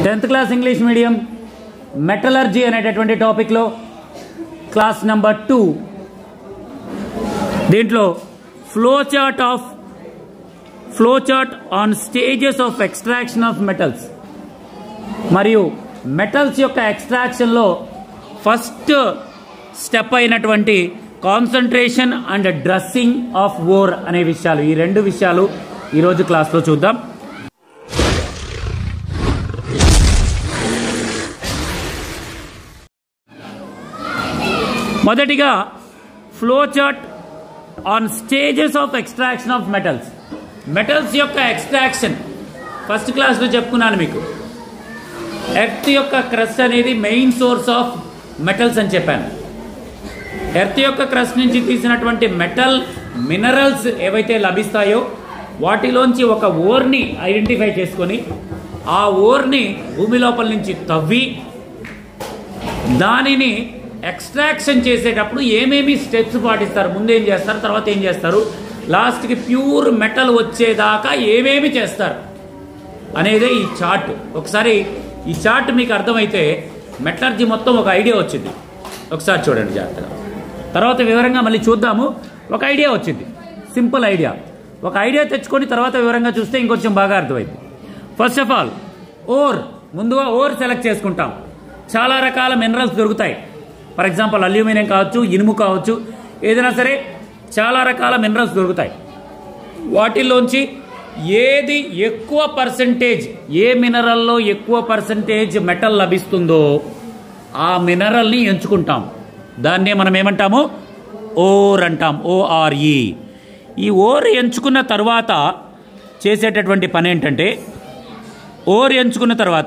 tenth class English medium metallurgy అనేటటువంటి టాపిక్లో class number two దీంట్లో flow chart of flow chart on stages of extraction of metals మరియు metals యొక్క ఎక్స్ట్రాక్షన్లో first step అయినటువంటి concentration and dressing of ore అనే విషయాలు ఈ రెండు విషయాలు ఈరోజు క్లాస్లో చూద్దాం మొదటిగా flow chart on stages of extraction of metals metals యొక్క ఎక్స్ట్రాక్షన్ ఫస్ట్ క్లాస్లో చెప్పుకున్నాను మీకు ఎర్త్ యొక్క క్రస్ట్ అనేది మెయిన్ సోర్స్ ఆఫ్ మెటల్స్ అని చెప్పాను ఎర్త్ యొక్క క్రస్ట్ నుంచి తీసినటువంటి మెటల్ మినరల్స్ ఏవైతే లభిస్తాయో వాటిలోంచి ఒక ఓర్ని ఐడెంటిఫై చేసుకొని ఆ ఓర్ని భూమి లోపల నుంచి తవ్వి దానిని ఎక్స్ట్రాక్షన్ చేసేటప్పుడు ఏమేమి స్టెప్స్ పాటిస్తారు ముందు ఏం చేస్తారు తర్వాత ఏం చేస్తారు లాస్ట్కి ప్యూర్ మెటల్ వచ్చేదాకా ఏమేమి చేస్తారు అనేదే ఈ చార్ట్ ఒకసారి ఈ చార్ట్ మీకు అర్థమైతే మెటలర్జీ మొత్తం ఒక ఐడియా వచ్చింది ఒకసారి చూడండి జాగ్రత్తగా తర్వాత వివరంగా మళ్ళీ చూద్దాము ఒక ఐడియా వచ్చింది సింపుల్ ఐడియా ఒక ఐడియా తెచ్చుకొని తర్వాత వివరంగా చూస్తే ఇంకొంచెం బాగా అర్థమైంది ఫస్ట్ ఆఫ్ ఆల్ ఓర్ ముందుగా ఓర్ సెలెక్ట్ చేసుకుంటాం చాలా రకాల మినరల్స్ దొరుకుతాయి ఫర్ ఎగ్జాంపుల్ అల్యూమినియం కావచ్చు ఇనుము కావచ్చు ఏదైనా సరే చాలా రకాల మినరల్స్ దొరుకుతాయి వాటిల్లోంచి ఏది ఎక్కువ పర్సంటేజ్ ఏ మినరల్లో ఎక్కువ పర్సంటేజ్ మెటల్ లభిస్తుందో ఆ మినరల్ని ఎంచుకుంటాం దాన్నే మనం ఏమంటాము ఓర్ అంటాం ఓఆర్ఈ ఈ ఓర్ ఎంచుకున్న తర్వాత చేసేటటువంటి పని ఏంటంటే ఓర్ ఎంచుకున్న తర్వాత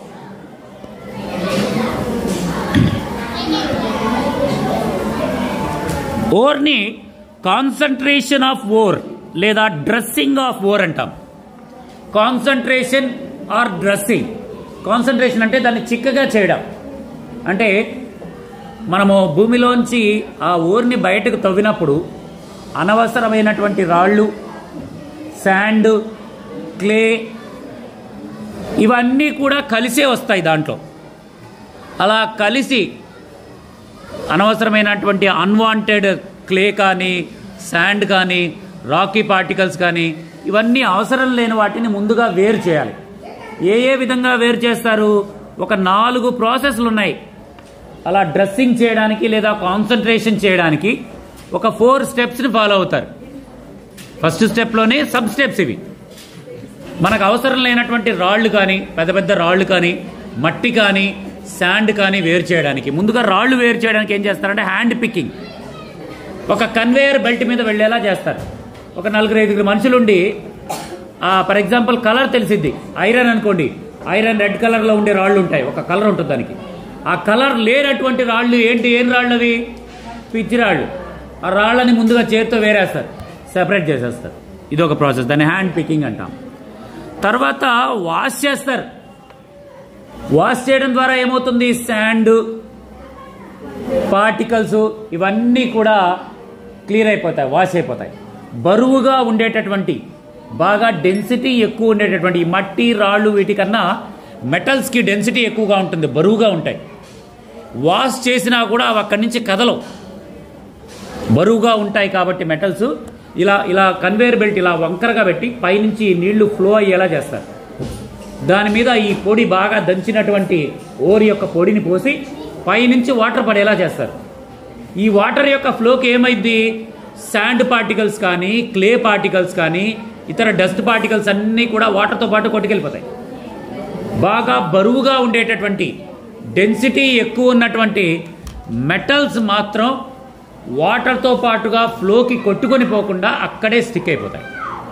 ఓర్ని కాన్సన్ట్రేషన్ ఆఫ్ ఓర్ లేదా డ్రెస్సింగ్ ఆఫ్ ఓర్ అంటాం కాన్సన్ట్రేషన్ ఆర్ డ్రెస్సింగ్ కాన్సన్ట్రేషన్ అంటే దాన్ని చిక్కగా చేయడం అంటే మనము భూమిలోంచి ఆ ఓర్ని బయటకు తవ్వినప్పుడు అనవసరమైనటువంటి రాళ్ళు శాండ్ క్లే ఇవన్నీ కూడా కలిసే వస్తాయి దాంట్లో అలా కలిసి అనవసరమైనటువంటి అన్వాంటెడ్ క్లే కానీ శాండ్ కానీ రాకీ పార్టికల్స్ కానీ ఇవన్నీ అవసరం లేని వాటిని ముందుగా వేరు చేయాలి ఏ ఏ విధంగా వేరు చేస్తారు ఒక నాలుగు ప్రాసెస్లు ఉన్నాయి అలా డ్రెస్సింగ్ చేయడానికి లేదా కాన్సన్ట్రేషన్ చేయడానికి ఒక ఫోర్ స్టెప్స్ని ఫాలో అవుతారు ఫస్ట్ స్టెప్లోనే సబ్ స్టెప్స్ ఇవి మనకు అవసరం లేనటువంటి రాళ్ళు కానీ పెద్ద పెద్ద రాళ్ళు కానీ మట్టి కానీ శాండ్ కానీ వేరు చేయడానికి ముందుగా రాళ్ళు వేరు చేయడానికి ఏం చేస్తారంటే హ్యాండ్ పిక్కింగ్ ఒక కన్వేయర్ బెల్ట్ మీద వెళ్ళేలా చేస్తారు ఒక నలుగురు ఐదుగురు మనుషులుండి ఫర్ ఎగ్జాంపుల్ కలర్ తెలిసిద్ది ఐరన్ అనుకోండి ఐరన్ రెడ్ కలర్లో ఉండే రాళ్ళు ఉంటాయి ఒక కలర్ ఉంటుంది దానికి ఆ కలర్ లేనటువంటి రాళ్ళు ఏంటి ఏం రాళ్ళు అవి పిచ్చి రాళ్ళు ఆ రాళ్ళని ముందుగా చేతితో వేరేస్తారు సెపరేట్ చేసేస్తారు ఇది ఒక ప్రాసెస్ దాన్ని హ్యాండ్ పికింగ్ అంటాం తర్వాత వాష్ చేస్తారు వాష్ చేయడం ద్వారా ఏమవుతుంది శాండ్ పార్టికల్స్ ఇవన్నీ కూడా క్లియర్ అయిపోతాయి వాష్ అయిపోతాయి బరువుగా ఉండేటటువంటి బాగా డెన్సిటీ ఎక్కువ ఉండేటటువంటి ఈ మట్టి రాళ్ళు వీటికన్నా మెటల్స్కి డెన్సిటీ ఎక్కువగా ఉంటుంది బరువుగా ఉంటాయి వాష్ చేసినా కూడా అవి అక్కడి నుంచి కదలవు బరువుగా ఉంటాయి కాబట్టి మెటల్స్ ఇలా ఇలా కన్వేయర్ బెల్ట్ ఇలా వంకరగా పెట్టి పైనుంచి నీళ్లు ఫ్లో అయ్యేలా చేస్తారు దాని మీద ఈ పొడి బాగా దంచినటువంటి ఓరి యొక్క పొడిని పోసి పైనుంచి వాటర్ పడేలా చేస్తారు ఈ వాటర్ యొక్క ఫ్లోకి ఏమైంది శాండ్ పార్టికల్స్ కానీ క్లే పార్టికల్స్ కానీ ఇతర డస్ట్ పార్టికల్స్ అన్నీ కూడా వాటర్తో పాటు కొట్టుకెళ్ళిపోతాయి బాగా బరువుగా ఉండేటటువంటి డెన్సిటీ ఎక్కువ ఉన్నటువంటి మెటల్స్ మాత్రం వాటర్తో పాటుగా ఫ్లోకి కొట్టుకొని పోకుండా అక్కడే స్టిక్ అయిపోతాయి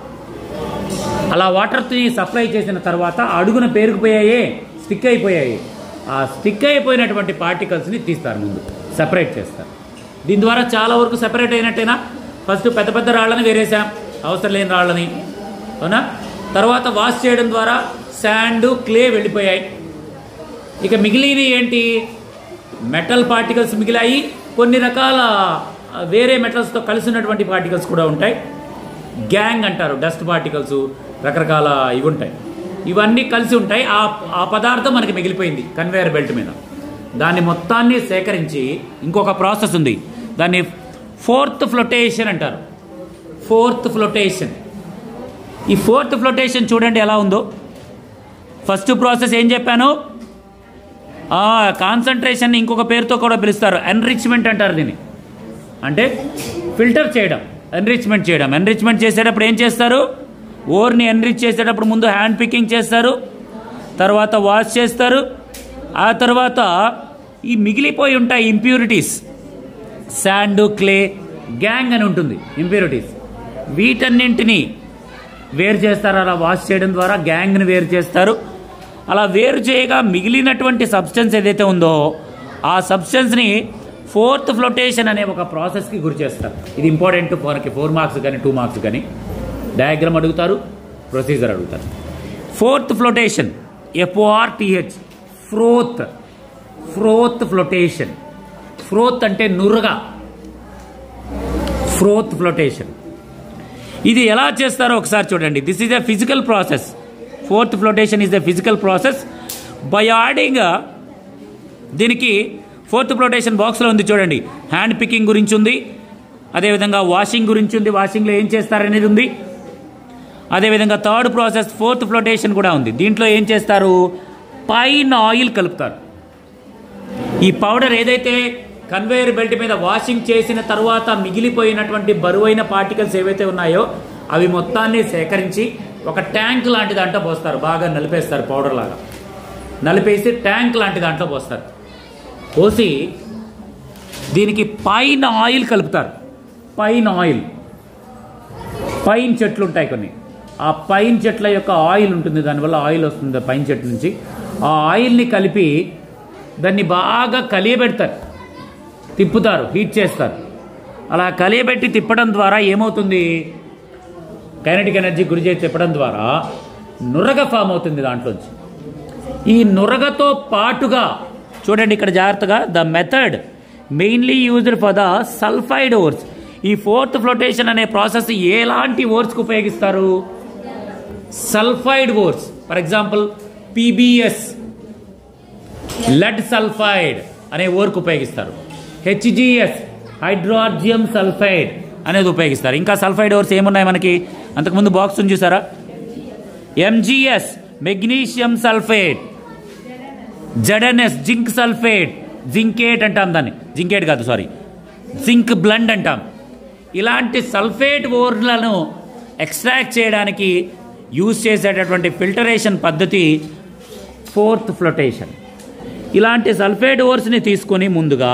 అలా వాటర్ని సప్లై చేసిన తర్వాత అడుగున పేరుకుపోయాయే స్టిక్ అయిపోయాయి ఆ స్టిక్ అయిపోయినటువంటి పార్టికల్స్ని తీస్తారు ముందు సెపరేట్ చేస్తారు దీని ద్వారా చాలా వరకు సెపరేట్ అయినట్టేనా ఫస్ట్ పెద్ద పెద్ద రాళ్ళని వేరేసాం అవసరం లేని రాళ్ళని అవునా తర్వాత వాష్ చేయడం ద్వారా శాండ్ క్లే వెళ్ళిపోయాయి ఇక మిగిలినవి ఏంటి మెటల్ పార్టికల్స్ మిగిలాయి కొన్ని రకాల వేరే మెటల్స్తో కలిసి ఉన్నటువంటి పార్టికల్స్ కూడా ఉంటాయి గ్యాంగ్ అంటారు డస్ట్ పార్టికల్స్ రకరకాల ఇవి ఉంటాయి ఇవన్నీ కలిసి ఉంటాయి ఆ ఆ పదార్థం మనకి మిగిలిపోయింది కన్వేయర్ బెల్ట్ మీద దాన్ని మొత్తాన్ని సేకరించి ఇంకొక ప్రాసెస్ ఉంది దాన్ని ఫోర్త్ ఫ్లొటేషన్ అంటారు ఫోర్త్ ఫ్లొటేషన్ ఈ ఫోర్త్ ఫ్లొటేషన్ చూడండి ఎలా ఉందో ఫస్ట్ ప్రాసెస్ ఏం చెప్పాను కాన్సన్ట్రేషన్ ఇంకొక పేరుతో కూడా పిలుస్తారు ఎన్రిచ్మెంట్ అంటారు దీన్ని అంటే ఫిల్టర్ చేయడం ఎన్రిచ్మెంట్ చేయడం ఎన్రిచ్మెంట్ చేసేటప్పుడు ఏం చేస్తారు ఓర్ని ఎన్రిచ్ చేసేటప్పుడు ముందు హ్యాండ్ పికింగ్ చేస్తారు తర్వాత వాష్ చేస్తారు ఆ తర్వాత ఈ మిగిలిపోయి ఉంటాయి ఇంప్యూరిటీస్ శాండ్ క్లే గ్యాంగ్ అని ఉంటుంది ఇంప్యూరిటీస్ వీటన్నింటినీ వేరు చేస్తారు అలా వాష్ చేయడం ద్వారా గ్యాంగ్ని వేరు చేస్తారు అలా వేరు చేయగా మిగిలినటువంటి సబ్స్టెన్స్ ఏదైతే ఉందో ఆ సబ్స్టెన్స్ని ఫోర్త్ ఫ్లొటేషన్ అనే ఒక ప్రాసెస్కి గురి చేస్తారు ఇది ఇంపార్టెంట్ మనకి ఫోర్ మార్క్స్ కానీ టూ మార్క్స్ కానీ డయాగ్రామ్ అడుగుతారు ప్రొసీజర్ అడుగుతారు froth flotation F O R T H froth froth flotation froth అంటే నురగా ఫ్రోత్ ఫ్లొటేషన్ ఇది ఎలా చేస్తారో ఒకసారి చూడండి this is a physical process froth flotation is a physical process by adding దీనికి ఫోర్త్ ఫ్లోటేషన్ బాక్స్లో ఉంది చూడండి హ్యాండ్ పికింగ్ గురించి ఉంది అదేవిధంగా వాషింగ్ గురించి ఉంది వాషింగ్లో ఏం చేస్తారనేది ఉంది అదేవిధంగా థర్డ్ ప్రాసెస్ ఫోర్త్ ఫ్లోటేషన్ కూడా ఉంది దీంట్లో ఏం చేస్తారు పైన ఆయిల్ కలుపుతారు ఈ పౌడర్ ఏదైతే కన్వేయర్ బెల్ట్ మీద వాషింగ్ చేసిన తర్వాత మిగిలిపోయినటువంటి బరువైన పార్టికల్స్ ఏవైతే ఉన్నాయో అవి మొత్తాన్ని సేకరించి ఒక ట్యాంక్ లాంటి దాంట్లో పోస్తారు బాగా నలిపేస్తారు పౌడర్ లాగా నలిపేసి ట్యాంక్ లాంటి దాంట్లో పోస్తారు పోసి దీనికి పైన ఆయిల్ కలుపుతారు పైన ఆయిల్ పైన చెట్లు ఉంటాయి కొన్ని ఆ పైన చెట్ల యొక్క ఆయిల్ ఉంటుంది దానివల్ల ఆయిల్ వస్తుంది పైన చెట్టు నుంచి ఆ ఆయిల్ని కలిపి దాన్ని బాగా కలియబెడతారు తిప్పుతారు హీట్ చేస్తారు అలా కలియబెట్టి తిప్పడం ద్వారా ఏమవుతుంది కైనటిక్ ఎనర్జీ గురి చేసి తిప్పడం ద్వారా నురగ ఫామ్ అవుతుంది దాంట్లోంచి ఈ నురగతో పాటుగా చూడండి ఇక్కడ జాగ్రత్తగా the method mainly used for the sulphide ores ఈ ఫోర్త్ ఫ్లోటేషన్ అనే ప్రాసెస్ ఎలాంటి ఓర్స్కి ఉపయోగిస్తారు sulphide ores for example PBS lead sulphide అనే ఓర్కు ఉపయోగిస్తారు హెచ్జిఎస్ హైడ్రోజియం సల్ఫైడ్ అనేది ఉపయోగిస్తారు ఇంకా సల్ఫైడ్ ఓర్స్ ఏమున్నాయి మనకి అంతకుముందు బాక్స్ చూసారా MGS magnesium sulphate ZNS zinc sulphate zincate అంటాం దాన్ని జింకేట్ కాదు సారీ జింక్ బ్లండ్ అంటాం ఇలాంటి సల్ఫేట్ ఓర్లను ఎక్స్ట్రాక్ట్ చేయడానికి యూజ్ చేసేటటువంటి ఫిల్టరేషన్ పద్ధతి ఫోర్త్ ఫ్లోటేషన్ ఇలాంటి సల్ఫేట్ ఓర్స్ని తీసుకొని ముందుగా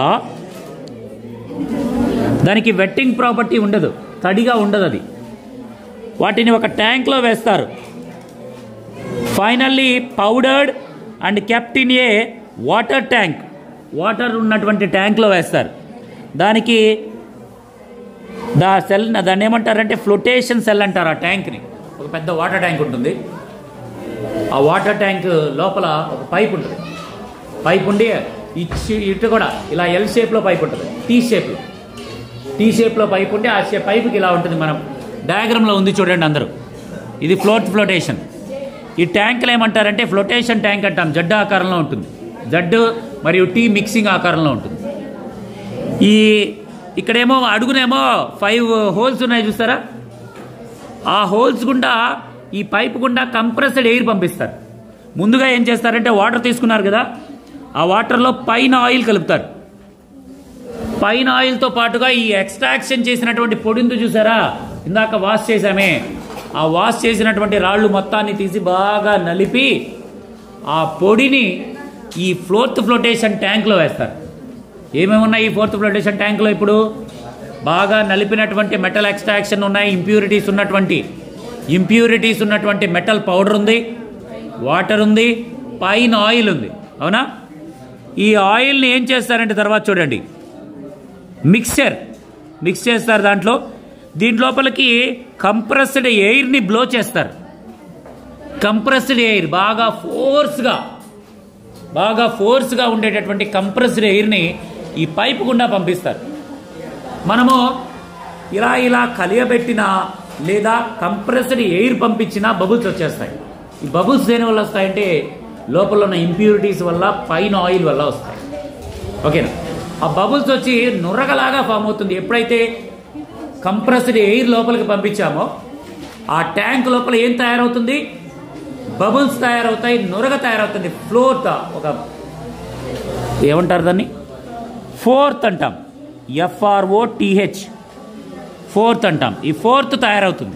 దానికి వెట్టింగ్ ప్రాపర్టీ ఉండదు తడిగా ఉండదు అది వాటిని ఒక ట్యాంక్లో వేస్తారు finally powdered and kept in a water tank water ఉన్నటువంటి ట్యాంక్లో వేస్తారు దానికి దా సెల్ దాన్ని ఏమంటారంటే ఫ్లోటేషన్ సెల్ అంటారు ఆ ట్యాంక్ని ఒక పెద్ద వాటర్ ట్యాంక్ ఉంటుంది ఆ వాటర్ ట్యాంక్ లోపల ఒక పైప్ ఉంటుంది పైప్ ఉండి ఇచ్చి ఇటు కూడా ఇలా ఎల్ షేప్లో పైప్ ఉంటుంది టీ షేప్లో టీ షేప్లో పైప్ ఉంటే ఆ షే పైప్కి ఇలా ఉంటుంది మనం డయాగ్రామ్లో ఉంది చూడండి అందరూ ఇది ఫ్లోట్ ఫ్లోటేషన్ ఈ ట్యాంకులు ఏమంటారంటే ఫ్లోటేషన్ ట్యాంక్ అంటాం జడ్డు ఆకారంలో ఉంటుంది జడ్డు మరియు టీ మిక్సింగ్ ఆకారంలో ఉంటుంది ఈ ఇక్కడేమో అడుగునేమో ఫైవ్ హోల్స్ ఉన్నాయి చూస్తారా ఆ హోల్స్ గుండా ఈ పైప్ గుండా కంప్రెస్డ్ ఎయిర్ పంపిస్తారు ముందుగా ఏం చేస్తారంటే వాటర్ తీసుకున్నారు కదా ఆ వాటర్లో పైన ఆయిల్ కలుపుతారు పైన ఆయిల్తో పాటుగా ఈ ఎక్స్ట్రాక్షన్ చేసినటువంటి పొడిందు చూసారా ఇందాక వాష్ చేసామే ఆ వాష్ చేసినటువంటి రాళ్ళు మొత్తాన్ని తీసి బాగా నలిపి ఆ పొడిని ఈ ఫోర్త్ ఫ్లోటేషన్ ట్యాంక్లో వేస్తారు ఏమేమి ఉన్నాయి ఈ ఫోర్త్ ఫ్లోటేషన్ ట్యాంక్లో ఇప్పుడు బాగా నలిపినటువంటి మెటల్ ఎక్స్ట్రాక్షన్ ఉన్నాయి ఇంప్యూరిటీస్ ఉన్నటువంటి ఇంప్యూరిటీస్ ఉన్నటువంటి మెటల్ పౌడర్ ఉంది వాటర్ ఉంది పైన ఆయిల్ ఉంది అవునా ఈ ఆయిల్ని ఏం చేస్తారంటే తర్వాత చూడండి మిక్చర్ మిక్స్ చేస్తారు దాంట్లో దీని లోపలికి కంప్రెస్డ్ ఎయిర్ని బ్లో చేస్తారు కంప్రెస్డ్ ఎయిర్ బాగా ఫోర్స్గా బాగా ఫోర్స్గా ఉండేటటువంటి కంప్రెస్డ్ ఎయిర్ని ఈ పైపు గుండా పంపిస్తారు మనము ఇలా ఇలా కలియబెట్టిన లేదా కంప్రెస్డ్ ఎయిర్ పంపించినా బబుల్స్ వచ్చేస్తాయి ఈ బబుల్స్ దేని వల్ల వస్తాయంటే లోపల ఉన్న ఇంప్యూరిటీస్ వల్ల పైన ఆయిల్ వల్ల వస్తాయి ఓకేనా ఆ బబుల్స్ వచ్చి నురగలాగా ఫామ్ అవుతుంది ఎప్పుడైతే కంప్రెస్డ్ ఎయిర్ లోపలికి పంపించామో ఆ ట్యాంక్ లోపల ఏం తయారవుతుంది బబుల్స్ తయారవుతాయి నురగ తయారవుతుంది ఫ్లోట్ ఒక ఏమంటారు దాన్ని ఫోర్త్ అంటాం ఎఫ్ఆర్ఓ టిహెచ్ ఫోర్త్ అంటాం ఈ ఫోర్త్ తయారవుతుంది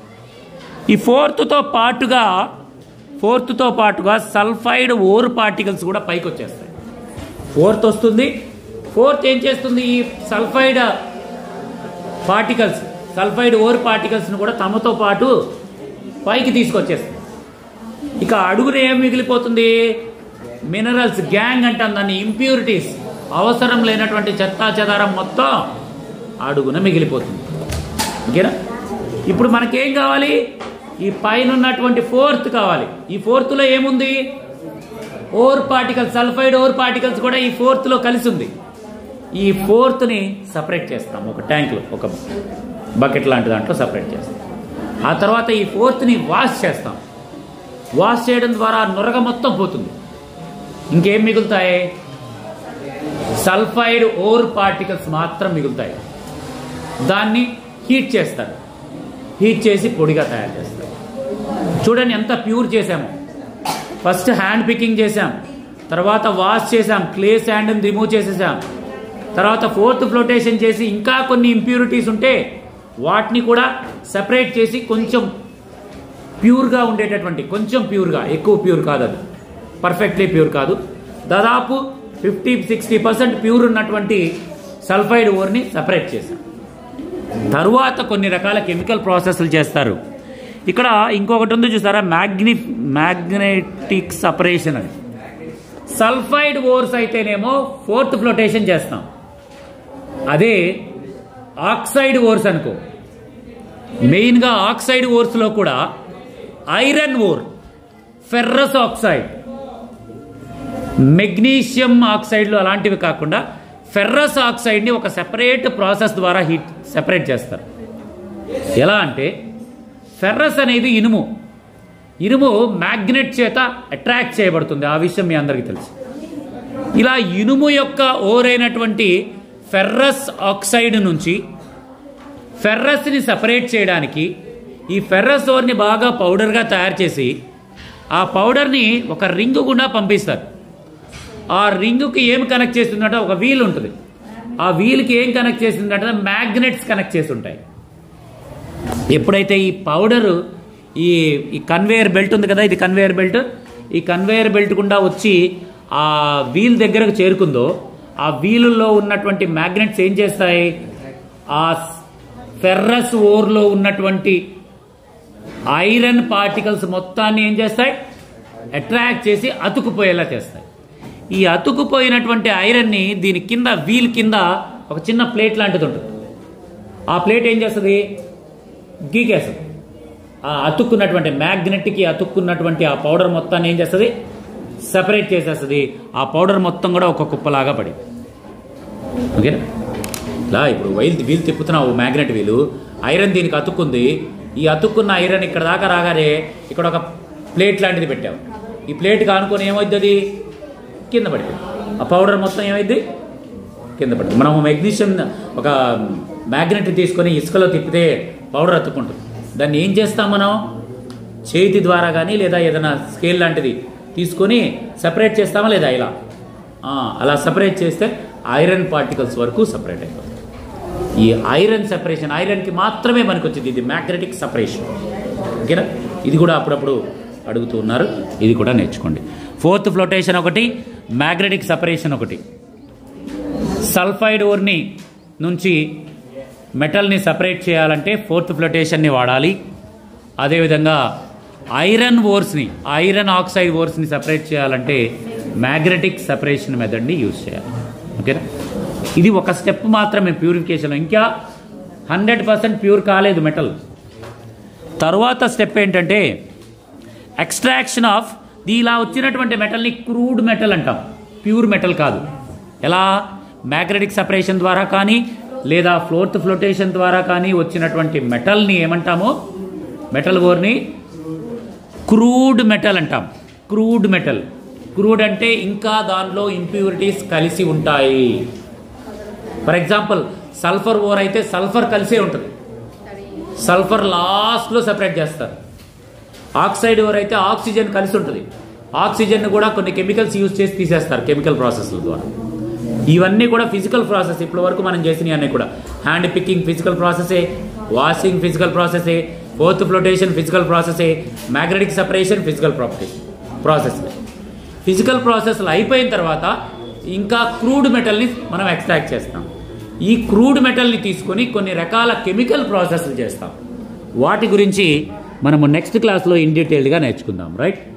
ఈ ఫోర్త్తో పాటుగా ఫోర్త్తో పాటుగా సల్ఫైడ్ ఓర్ పార్టికల్స్ కూడా పైకి వచ్చేస్తాయి ఫోర్త్ వస్తుంది ఫోర్త్ ఏం చేస్తుంది ఈ సల్ఫైడ్ పార్టికల్స్ సల్ఫైడ్ ఓర్ పార్టికల్స్ను కూడా తమతో పాటు పైకి తీసుకొచ్చేస్తుంది ఇక అడుగున ఏం మిగిలిపోతుంది మినరల్స్ గ్యాంగ్ అంటాం దాన్ని ఇంప్యూరిటీస్ అవసరం లేనటువంటి చెత్తా చెదారం మొత్తం అడుగున మిగిలిపోతుంది ఓకేనా ఇప్పుడు మనకేం కావాలి ఈ పైన ఉన్నటువంటి ఫోర్త్ కావాలి ఈ ఫోర్త్లో ఏముంది ore particles sulphide ore particles కూడా ఈ ఫోర్త్లో కలిసి ఉంది ఈ ఫోర్త్ని సపరేట్ చేస్తాం ఒక ట్యాంక్లో ఒక బకెట్ లాంటి దాంట్లో సపరేట్ చేస్తాం ఆ తర్వాత ఈ ఫోర్త్ని వాష్ చేస్తాం వాష్ చేయడం ద్వారా నురగ మొత్తం పోతుంది ఇంకేం మిగులుతాయి సల్ఫైడ్ ఓర్ పార్టికల్స్ మాత్రం మిగులుతాయి దాన్ని హీట్ చేస్తారు హీట్ చేసి పొడిగా తయారు చేస్తారు చూడండి ఎంత ప్యూర్ చేసామో ఫస్ట్ హ్యాండ్ పికింగ్ చేసాం తర్వాత వాష్ చేసాం క్లే శాండ్ని రిమూవ్ చేసేసాం తర్వాత ఫోర్త్ ఫ్లోటేషన్ చేసి ఇంకా కొన్ని ఇంప్యూరిటీస్ ఉంటే వాటిని కూడా సెపరేట్ చేసి కొంచెం ప్యూర్గా ఉండేటటువంటి కొంచెం ప్యూర్గా ఎక్కువ ప్యూర్ కాదు అది పర్ఫెక్ట్లీ ప్యూర్ కాదు దాదాపు ఫిఫ్టీ సిక్స్టీ పర్సెంట్ ప్యూర్ ఉన్నటువంటి సల్ఫైడ్ ఓర్ని సపరేట్ చేశాం తరువాత కొన్ని రకాల కెమికల్ ప్రాసెస్లు చేస్తారు ఇక్కడ ఇంకొకటి ఉంది చూసారా మ్యాగ్ని మ్యాగ్నెటిక్ సపరేషన్ అని సల్ఫైడ్ ఓర్స్ అయితేనేమో ఫోర్త్ ఫ్లోటేషన్ చేస్తాం అదే ఆక్సైడ్ ఓర్స్ అనుకో మెయిన్గా ఆక్సైడ్ ఓర్స్లో కూడా iron ore ferrous oxide magnesium ఆక్సైడ్లు అలాంటివి కాకుండా ఫెర్రస్ ఆక్సైడ్ని ఒక సెపరేట్ ప్రాసెస్ ద్వారా హీట్ సెపరేట్ చేస్తారు ఎలా అంటే ఫెర్రస్ అనేది ఇనుము ఇనుము మ్యాగ్నెట్ చేత అట్రాక్ట్ చేయబడుతుంది ఆ విషయం మీ అందరికీ తెలుసు ఇలా ఇనుము యొక్క ఓరైనటువంటి ఫెర్రస్ ఆక్సైడ్ నుంచి ఫెర్రస్ని సపరేట్ చేయడానికి ఈ ఫెర్రస్ ఓర్ని బాగా పౌడర్గా తయారు చేసి ఆ పౌడర్ని ఒక రింగ్ గుండా పంపిస్తారు ఆ రింగుకి ఏం కనెక్ట్ చేస్తుందంటే ఒక వీల్ ఉంటుంది ఆ వీల్కి ఏం కనెక్ట్ చేస్తుందంటే మ్యాగ్నెట్స్ కనెక్ట్ చేసి ఉంటాయి ఎప్పుడైతే ఈ పౌడర్ ఈ ఈ కన్వేయర్ బెల్ట్ ఉంది కదా ఇది కన్వేయర్ బెల్ట్ ఈ కన్వేయర్ బెల్ట్ గుండా వచ్చి ఆ వీల్ దగ్గరకు చేరుకుందో ఆ వీలుల్లో ఉన్నటువంటి మ్యాగ్నెట్స్ ఏం చేస్తాయి ఆ ఫెర్రస్ ఓర్లో ఉన్నటువంటి ఐరన్ పార్టికల్స్ మొత్తాన్ని ఏం చేస్తాయి అట్రాక్ట్ చేసి అతుకుపోయేలా చేస్తాయి ఈ అతుకుపోయినటువంటి ఐరన్ని దీని కింద వీల్ కింద ఒక చిన్న ప్లేట్ లాంటిది ఉంటుంది ఆ ప్లేట్ ఏం చేస్తుంది గీకేస్తుంది ఆ అతుక్కున్నటువంటి మ్యాగ్నెట్కి అతుక్కున్నటువంటి ఆ పౌడర్ మొత్తాన్ని ఏం చేస్తుంది సెపరేట్ చేసేస్తుంది ఆ పౌడర్ మొత్తం కూడా ఒక కుప్పలాగా పడి ఓకేనా ఇలా ఇప్పుడు వైల్ వీల్ తిప్పుతున్నావు మ్యాగ్నెట్ వీలు ఐరన్ దీనికి అతుక్కుంది ఈ అతుక్కున్న ఐరన్ ఇక్కడ దాకా రాగానే ఇక్కడ ఒక ప్లేట్ లాంటిది పెట్టావు ఈ ప్లేట్ కానుకొని ఏమవుతుంది కింద పడిపోయింది ఆ పౌడర్ మొత్తం ఏమైంది కింద పడుతుంది మనం మెగ్నీషియం ఒక మ్యాగ్నెట్ తీసుకొని ఇసుకలో తిప్పితే పౌడర్ అతుక్కుంటుంది దాన్ని ఏం చేస్తాం మనం చేతి ద్వారా కానీ లేదా ఏదైనా స్కేల్ లాంటిది తీసుకొని సపరేట్ చేస్తామా లేదా ఇలా ఆ, అలా సపరేట్ చేస్తే ఐరన్ పార్టికల్స్ వరకు సపరేట్ అయిపోతుంది ఈ ఐరన్ సెపరేషన్ ఐరన్కి మాత్రమే మనకు వచ్చింది ఇది మ్యాగ్నెటిక్ సపరేషన్ ఓకేనా ఇది కూడా అప్పుడప్పుడు అడుగుతూ ఉన్నారు ఇది కూడా నేర్చుకోండి ఫోర్త్ ఫ్లోటేషన్ ఒకటి మ్యాగ్నెటిక్ సపరేషన్ ఒకటి సల్ఫైడ్ ఓర్ని నుంచి మెటల్ని సపరేట్ చేయాలంటే ఫోర్త్ ఫ్లోటేషన్ని వాడాలి అదేవిధంగా ఐరన్ ఓర్స్ని ఐరన్ ఆక్సైడ్ ఓర్స్ని సపరేట్ చేయాలంటే మ్యాగ్నెటిక్ సపరేషన్ మెథడ్ని యూజ్ చేయాలి ఓకేనా ఇది ఒక స్టెప్ మాత్రమే ప్యూరిఫికేషన్ ఇంకా హండ్రెడ్ పర్సెంట్ ప్యూర్ కాలేదు మెటల్ తరువాత స్టెప్ ఏంటంటే ఎక్స్ట్రాక్షన్ ఆఫ్ ఇలా వచ్చినటువంటి మెటల్ని క్రూడ్ మెటల్ అంటాం ప్యూర్ మెటల్ కాదు ఎలా మ్యాగ్నెటిక్ సపరేషన్ ద్వారా కానీ లేదా ఫ్లోర్త్ ఫ్లోటేషన్ ద్వారా కానీ వచ్చినటువంటి మెటల్ని ఏమంటామో మెటల్ ఓర్ని క్రూడ్ మెటల్ అంటాం క్రూడ్ మెటల్ క్రూడ్ అంటే ఇంకా దానిలో ఇంప్యూరిటీస్ కలిసి ఉంటాయి ఫర్ ఎగ్జాంపుల్ సల్ఫర్ ఓర్ అయితే సల్ఫర్ కలిసే ఉంటుంది సల్ఫర్ లాస్ట్లో సెపరేట్ చేస్తారు ఆక్సైడ్ ఓర్ అయితే ఆక్సిజన్ కలిసి ఉంటుంది ఆక్సిజన్ కూడా కొన్ని కెమికల్స్ యూజ్ చేసి తీసేస్తారు కెమికల్ ప్రాసెస్ల ద్వారా ఇవన్నీ కూడా ఫిజికల్ ప్రాసెస్ ఇప్పటి వరకు మనం చేసినవి అన్నీ కూడా హ్యాండ్ పికింగ్ ఫిజికల్ ప్రాసెసే వాషింగ్ ఫిజికల్ ప్రాసెసే ఫోర్త్ ఫ్లోటేషన్ ఫిజికల్ ప్రాసెసే magnetic separation physical property process physical ప్రాసెస్లు అయిపోయిన తర్వాత ఇంకా క్రూడ్ మెటల్ని మనం ఎక్స్ట్రాక్ట్ చేస్తాం ఈ క్రూడ్ మెటల్ని తీసుకొని కొన్ని రకాల కెమికల్ ప్రాసెస్లు చేస్తాం వాటి గురించి మనము నెక్స్ట్ క్లాస్లో ఇన్ డీటెయిల్డ్గా నేర్చుకుందాం రైట్